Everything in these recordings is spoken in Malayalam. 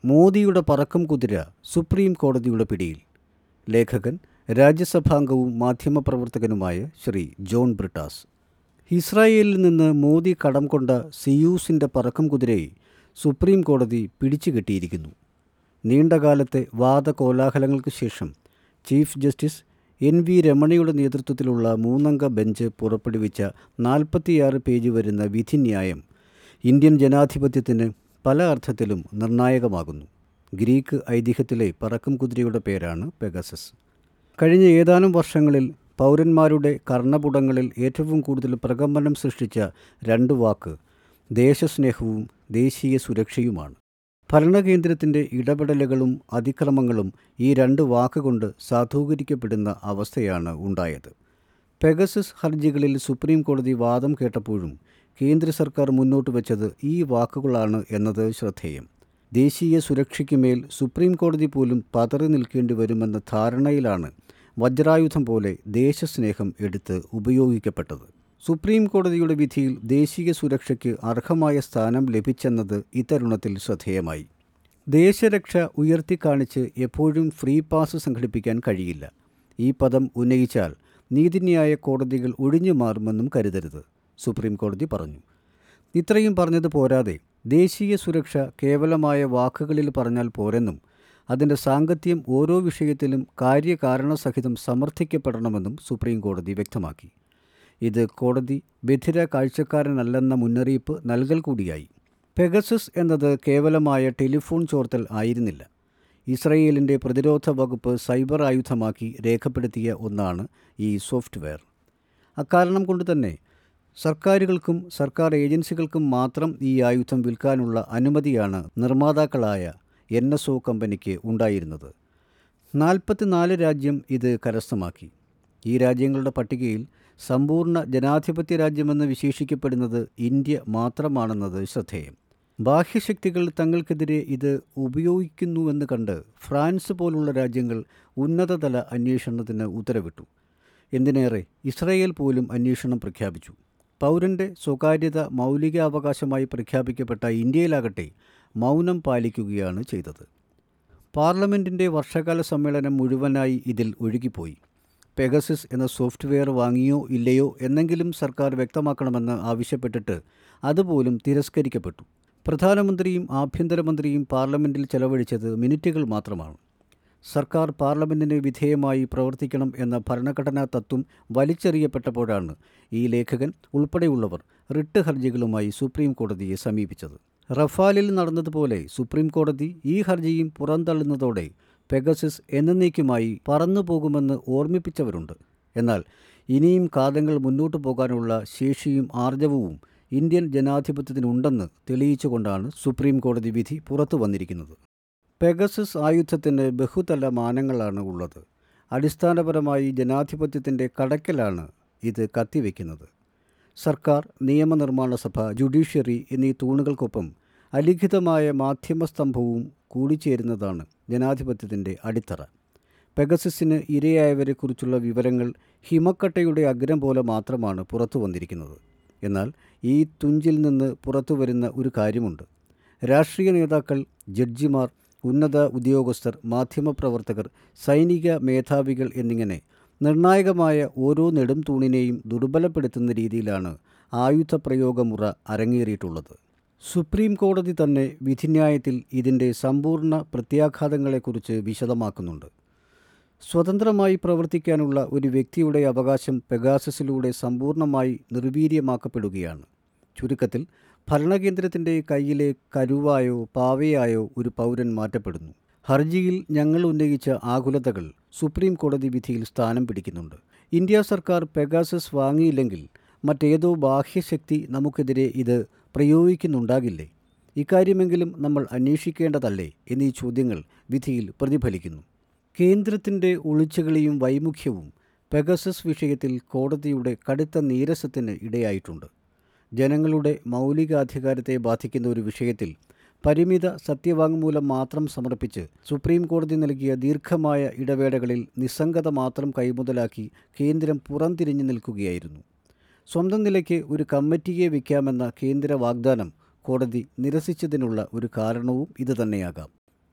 മോദിയുടെ പറക്കും കുതിര സുപ്രീം കോടതിയുടെ പിടിയിൽ ലേഖകൻ രാജ്യസഭാംഗവും മാധ്യമപ്രവർത്തകനുമായ ശ്രീ ജോൺ ബ്രിട്ടാസ് ഇസ്രായേലിൽ നിന്ന് മോദി കടം കൊണ്ട സിയൂസിൻ്റെ പറക്കും കുതിരയെ സുപ്രീം കോടതി പിടിച്ചു കെട്ടിയിരിക്കുന്നു നീണ്ടകാലത്തെ വാദകോലാഹലങ്ങൾക്ക് ശേഷം ചീഫ് ജസ്റ്റിസ് എൻ വി രമണയുടെ നേതൃത്വത്തിലുള്ള മൂന്നംഗ ബെഞ്ച് പുറപ്പെടുവിച്ച നാൽപ്പത്തിയാറ് പേജ് വരുന്ന വിധിന്യായം ഇന്ത്യൻ ജനാധിപത്യത്തിന് പല അർത്ഥത്തിലും നിർണായകമാകുന്നു ഗ്രീക്ക് ഐതിഹ്യത്തിലെ പറക്കും കുതിരയുടെ പേരാണ് പെഗസസ് കഴിഞ്ഞ ഏതാനും വർഷങ്ങളിൽ പൗരന്മാരുടെ കർണപുടങ്ങളിൽ ഏറ്റവും കൂടുതൽ പ്രകമ്പനം സൃഷ്ടിച്ച രണ്ട് വാക്ക് ദേശസ്നേഹവും ദേശീയ സുരക്ഷയുമാണ് ഭരണകേന്ദ്രത്തിൻ്റെ ഇടപെടലുകളും അതിക്രമങ്ങളും ഈ രണ്ട് വാക്കുകൊണ്ട് സാധൂകരിക്കപ്പെടുന്ന അവസ്ഥയാണ് ഉണ്ടായത് പെഗസസ് ഹർജികളിൽ സുപ്രീം കോടതി വാദം കേട്ടപ്പോഴും കേന്ദ്ര സർക്കാർ മുന്നോട്ട് വെച്ചത് ഈ വാക്കുകളാണ് എന്നത് ശ്രദ്ധേയം ദേശീയ സുരക്ഷയ്ക്ക് മേൽ സുപ്രീം കോടതി പോലും പതറി നിൽക്കേണ്ടി വരുമെന്ന ധാരണയിലാണ് വജ്രായുധം പോലെ ദേശസ്നേഹം എടുത്ത് ഉപയോഗിക്കപ്പെട്ടത് സുപ്രീം കോടതിയുടെ വിധിയിൽ ദേശീയ സുരക്ഷയ്ക്ക് അർഹമായ സ്ഥാനം ലഭിച്ചെന്നത് ഇത്തരുണത്തിൽ ശ്രദ്ധേയമായി ദേശരക്ഷ ഉയർത്തിക്കാണിച്ച് എപ്പോഴും ഫ്രീ പാസ് സംഘടിപ്പിക്കാൻ കഴിയില്ല ഈ പദം ഉന്നയിച്ചാൽ നീതിന്യായ കോടതികൾ ഒഴിഞ്ഞു മാറുമെന്നും കരുതരുത് സുപ്രീം കോടതി പറഞ്ഞു ഇത്രയും പറഞ്ഞത് പോരാതെ ദേശീയ സുരക്ഷ കേവലമായ വാക്കുകളിൽ പറഞ്ഞാൽ പോരെന്നും അതിൻ്റെ സാങ്കത്യം ഓരോ വിഷയത്തിലും കാര്യകാരണസഹിതം സമർത്ഥിക്കപ്പെടണമെന്നും സുപ്രീം കോടതി വ്യക്തമാക്കി ഇത് കോടതി ബധിര കാഴ്ചക്കാരനല്ലെന്ന മുന്നറിയിപ്പ് നൽകൽ കൂടിയായി പെഗസസ് എന്നത് കേവലമായ ടെലിഫോൺ ചോർത്തൽ ആയിരുന്നില്ല ഇസ്രയേലിൻ്റെ പ്രതിരോധ വകുപ്പ് സൈബർ ആയുധമാക്കി രേഖപ്പെടുത്തിയ ഒന്നാണ് ഈ സോഫ്റ്റ്വെയർ അക്കാരണം കൊണ്ട് തന്നെ സർക്കാരുകൾക്കും സർക്കാർ ഏജൻസികൾക്കും മാത്രം ഈ ആയുധം വിൽക്കാനുള്ള അനുമതിയാണ് നിർമ്മാതാക്കളായ എൻ എസ് ഒ കമ്പനിക്ക് ഉണ്ടായിരുന്നത് നാൽപ്പത്തിനാല് രാജ്യം ഇത് കരസ്ഥമാക്കി ഈ രാജ്യങ്ങളുടെ പട്ടികയിൽ സമ്പൂർണ്ണ ജനാധിപത്യ രാജ്യമെന്ന് വിശേഷിക്കപ്പെടുന്നത് ഇന്ത്യ മാത്രമാണെന്നത് ശ്രദ്ധേയം ബാഹ്യശക്തികൾ തങ്ങൾക്കെതിരെ ഇത് ഉപയോഗിക്കുന്നുവെന്ന് കണ്ട് ഫ്രാൻസ് പോലുള്ള രാജ്യങ്ങൾ ഉന്നതതല അന്വേഷണത്തിന് ഉത്തരവിട്ടു എന്തിനേറെ ഇസ്രയേൽ പോലും അന്വേഷണം പ്രഖ്യാപിച്ചു പൗരൻ്റെ സ്വകാര്യത മൗലികാവകാശമായി പ്രഖ്യാപിക്കപ്പെട്ട ഇന്ത്യയിലാകട്ടെ മൗനം പാലിക്കുകയാണ് ചെയ്തത് പാർലമെൻറ്റിൻ്റെ വർഷകാല സമ്മേളനം മുഴുവനായി ഇതിൽ ഒഴുകിപ്പോയി പെഗസിസ് എന്ന സോഫ്റ്റ്വെയർ വാങ്ങിയോ ഇല്ലയോ എന്നെങ്കിലും സർക്കാർ വ്യക്തമാക്കണമെന്ന് ആവശ്യപ്പെട്ടിട്ട് അതുപോലും തിരസ്കരിക്കപ്പെട്ടു പ്രധാനമന്ത്രിയും ആഭ്യന്തരമന്ത്രിയും പാർലമെൻറ്റിൽ ചെലവഴിച്ചത് മിനിറ്റുകൾ മാത്രമാണ് സർക്കാർ പാർലമെൻറ്റിന് വിധേയമായി പ്രവർത്തിക്കണം എന്ന ഭരണഘടനാ തത്വം വലിച്ചെറിയപ്പെട്ടപ്പോഴാണ് ഈ ലേഖകൻ ഉൾപ്പെടെയുള്ളവർ റിട്ട് ഹർജികളുമായി സുപ്രീം കോടതിയെ സമീപിച്ചത് റഫാലിൽ നടന്നതുപോലെ സുപ്രീം കോടതി ഈ ഹർജിയും പുറന്തള്ളുന്നതോടെ പെഗസിസ് എന്നേക്കുമായി പറന്നു പോകുമെന്ന് ഓർമ്മിപ്പിച്ചവരുണ്ട് എന്നാൽ ഇനിയും കാലങ്ങൾ മുന്നോട്ടു പോകാനുള്ള ശേഷിയും ആർജവവും ഇന്ത്യൻ ജനാധിപത്യത്തിനുണ്ടെന്ന് തെളിയിച്ചുകൊണ്ടാണ് സുപ്രീം കോടതി വിധി പുറത്തു വന്നിരിക്കുന്നത് പെഗസസ് ആയുധത്തിന് ബഹുതല മാനങ്ങളാണ് ഉള്ളത് അടിസ്ഥാനപരമായി ജനാധിപത്യത്തിൻ്റെ കടക്കലാണ് ഇത് കത്തിവെക്കുന്നത് സർക്കാർ നിയമനിർമ്മാണ സഭ ജുഡീഷ്യറി എന്നീ തൂണുകൾക്കൊപ്പം അലിഖിതമായ മാധ്യമസ്തംഭവും കൂടിച്ചേരുന്നതാണ് ജനാധിപത്യത്തിൻ്റെ അടിത്തറ പെഗസസിന് ഇരയായവരെക്കുറിച്ചുള്ള വിവരങ്ങൾ ഹിമക്കട്ടയുടെ അഗ്രം പോലെ മാത്രമാണ് പുറത്തു വന്നിരിക്കുന്നത് എന്നാൽ ഈ തുഞ്ചിൽ നിന്ന് പുറത്തു വരുന്ന ഒരു കാര്യമുണ്ട് രാഷ്ട്രീയ നേതാക്കൾ ജഡ്ജിമാർ ഉന്നത ഉദ്യോഗസ്ഥർ മാധ്യമപ്രവർത്തകർ സൈനിക മേധാവികൾ എന്നിങ്ങനെ നിർണായകമായ ഓരോ നെടും തൂണിനെയും ദുർബലപ്പെടുത്തുന്ന രീതിയിലാണ് ആയുധപ്രയോഗമുറ അരങ്ങേറിയിട്ടുള്ളത് സുപ്രീം കോടതി തന്നെ വിധിന്യായത്തിൽ ഇതിൻ്റെ സമ്പൂർണ്ണ പ്രത്യാഘാതങ്ങളെക്കുറിച്ച് വിശദമാക്കുന്നുണ്ട് സ്വതന്ത്രമായി പ്രവർത്തിക്കാനുള്ള ഒരു വ്യക്തിയുടെ അവകാശം പെഗാസസിലൂടെ സമ്പൂർണ്ണമായി നിർവീര്യമാക്കപ്പെടുകയാണ് ചുരുക്കത്തിൽ ഭരണകേന്ദ്രത്തിൻ്റെ കയ്യിലെ കരുവായോ പാവയായോ ഒരു പൗരൻ മാറ്റപ്പെടുന്നു ഹർജിയിൽ ഞങ്ങൾ ഉന്നയിച്ച ആകുലതകൾ സുപ്രീം കോടതി വിധിയിൽ സ്ഥാനം പിടിക്കുന്നുണ്ട് ഇന്ത്യ സർക്കാർ പെഗാസസ് വാങ്ങിയില്ലെങ്കിൽ മറ്റേതോ ബാഹ്യശക്തി നമുക്കെതിരെ ഇത് പ്രയോഗിക്കുന്നുണ്ടാകില്ലേ ഇക്കാര്യമെങ്കിലും നമ്മൾ അന്വേഷിക്കേണ്ടതല്ലേ എന്നീ ചോദ്യങ്ങൾ വിധിയിൽ പ്രതിഫലിക്കുന്നു കേന്ദ്രത്തിൻ്റെ ഒളിച്ചുകളിയും വൈമുഖ്യവും പെഗസസ് വിഷയത്തിൽ കോടതിയുടെ കടുത്ത നീരസത്തിന് ഇടയായിട്ടുണ്ട് ജനങ്ങളുടെ മൗലികാധികാരത്തെ ബാധിക്കുന്ന ഒരു വിഷയത്തിൽ പരിമിത സത്യവാങ്മൂലം മാത്രം സമർപ്പിച്ച് സുപ്രീം കോടതി നൽകിയ ദീർഘമായ ഇടവേളകളിൽ നിസ്സംഗത മാത്രം കൈമുതലാക്കി കേന്ദ്രം പുറംതിരിഞ്ഞു നിൽക്കുകയായിരുന്നു സ്വന്തം നിലയ്ക്ക് ഒരു കമ്മിറ്റിയെ വയ്ക്കാമെന്ന കേന്ദ്ര വാഗ്ദാനം കോടതി നിരസിച്ചതിനുള്ള ഒരു കാരണവും ഇതുതന്നെയാകാം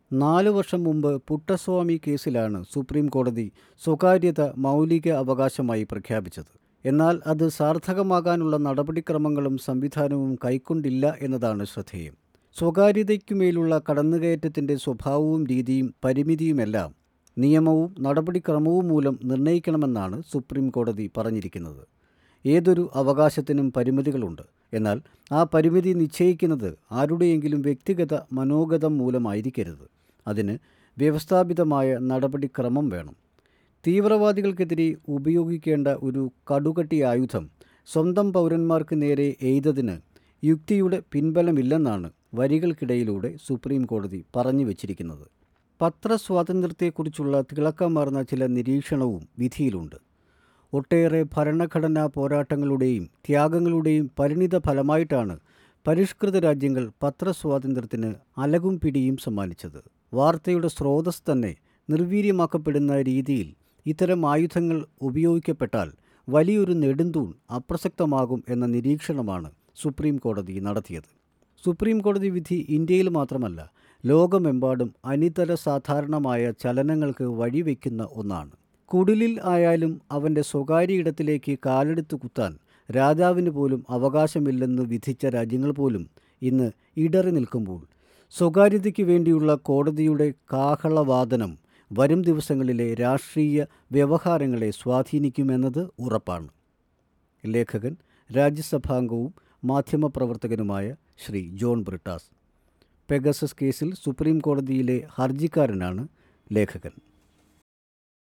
നാല് വർഷം മുമ്പ് പുട്ടസ്വാമി കേസിലാണ് സുപ്രീം കോടതി സ്വകാര്യത മൗലിക അവകാശമായി പ്രഖ്യാപിച്ചത് എന്നാൽ അത് സാർത്ഥകമാകാനുള്ള നടപടിക്രമങ്ങളും സംവിധാനവും കൈക്കൊണ്ടില്ല എന്നതാണ് ശ്രദ്ധേയം സ്വകാര്യതയ്ക്കുമേലുള്ള കടന്നുകയറ്റത്തിൻ്റെ സ്വഭാവവും രീതിയും പരിമിതിയുമെല്ലാം നിയമവും നടപടിക്രമവും മൂലം നിർണ്ണയിക്കണമെന്നാണ് സുപ്രീം കോടതി പറഞ്ഞിരിക്കുന്നത് ഏതൊരു അവകാശത്തിനും പരിമിതികളുണ്ട് എന്നാൽ ആ പരിമിതി നിശ്ചയിക്കുന്നത് ആരുടെയെങ്കിലും വ്യക്തിഗത മനോഗതം മൂലമായിരിക്കരുത് അതിന് വ്യവസ്ഥാപിതമായ നടപടിക്രമം വേണം തീവ്രവാദികൾക്കെതിരെ ഉപയോഗിക്കേണ്ട ഒരു കടുകട്ടി ആയുധം സ്വന്തം പൗരന്മാർക്ക് നേരെ എയ്തതിന് യുക്തിയുടെ പിൻബലമില്ലെന്നാണ് വരികൾക്കിടയിലൂടെ സുപ്രീം കോടതി പറഞ്ഞു വച്ചിരിക്കുന്നത് പത്രസ്വാതന്ത്ര്യത്തെക്കുറിച്ചുള്ള തിളക്കമാർന്ന ചില നിരീക്ഷണവും വിധിയിലുണ്ട് ഒട്ടേറെ ഭരണഘടനാ പോരാട്ടങ്ങളുടെയും ത്യാഗങ്ങളുടെയും പരിണിത ഫലമായിട്ടാണ് പരിഷ്കൃത രാജ്യങ്ങൾ പത്രസ്വാതന്ത്ര്യത്തിന് അലകും പിടിയും സമ്മാനിച്ചത് വാർത്തയുടെ സ്രോതസ് തന്നെ നിർവീര്യമാക്കപ്പെടുന്ന രീതിയിൽ ഇത്തരം ആയുധങ്ങൾ ഉപയോഗിക്കപ്പെട്ടാൽ വലിയൊരു നെടുന്തൂൺ അപ്രസക്തമാകും എന്ന നിരീക്ഷണമാണ് സുപ്രീം കോടതി നടത്തിയത് സുപ്രീം കോടതി വിധി ഇന്ത്യയിൽ മാത്രമല്ല ലോകമെമ്പാടും അനിതര സാധാരണമായ ചലനങ്ങൾക്ക് വഴിവെക്കുന്ന ഒന്നാണ് കുടിലിൽ ആയാലും അവൻ്റെ സ്വകാര്യ ഇടത്തിലേക്ക് കാലെടുത്ത് കുത്താൻ രാജാവിന് പോലും അവകാശമില്ലെന്ന് വിധിച്ച രാജ്യങ്ങൾ പോലും ഇന്ന് ഇടറി നിൽക്കുമ്പോൾ സ്വകാര്യതയ്ക്ക് വേണ്ടിയുള്ള കോടതിയുടെ കാഹളവാദനം വരും ദിവസങ്ങളിലെ രാഷ്ട്രീയ വ്യവഹാരങ്ങളെ സ്വാധീനിക്കുമെന്നത് ഉറപ്പാണ് ലേഖകൻ രാജ്യസഭാംഗവും മാധ്യമപ്രവർത്തകനുമായ ശ്രീ ജോൺ ബ്രിട്ടാസ് പെഗസസ് കേസിൽ സുപ്രീം കോടതിയിലെ ഹർജിക്കാരനാണ് ലേഖകൻ